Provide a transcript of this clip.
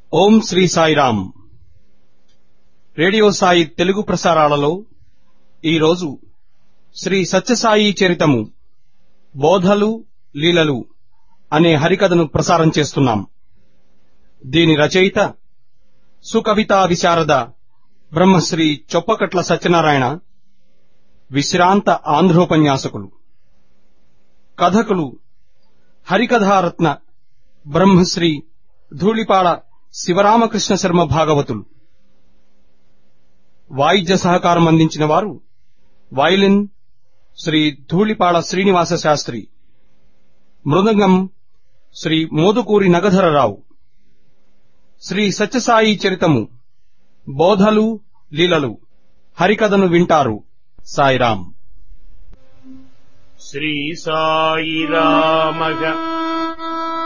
ఓం Shri Sairam radio Sai Telugu ప్రసారాలలో ఈరోజు శ్రీ సత్యసాయి చరితము బోధలు లీలలు అనే హరికథను ప్రసారం చేస్తున్నాం దీని రచయిత సుకవితా విశారద బ్రహ్మశ్రీ చొప్పకట్ల సత్యనారాయణ విశ్రాంత ఆంధ్రోపన్యాసకులు కథకులు హరికథారత్న బ్రహ్మశ్రీ ధూళిపాడ శివరామకృష్ణ శర్మ భాగవతులు వాయిద్య సహకారం అందించిన వారు వయలిన్ శ్రీ ధూళిపాడ శ్రీనివాస శాస్త్రి మృదంగం శ్రీ మోదుకూరి నగధరరావు శ్రీ సత్యసాయి చరితము బోధలు లీలలు హరికథను వింటారు సాయిరాం శ్రీ సాయి రామగ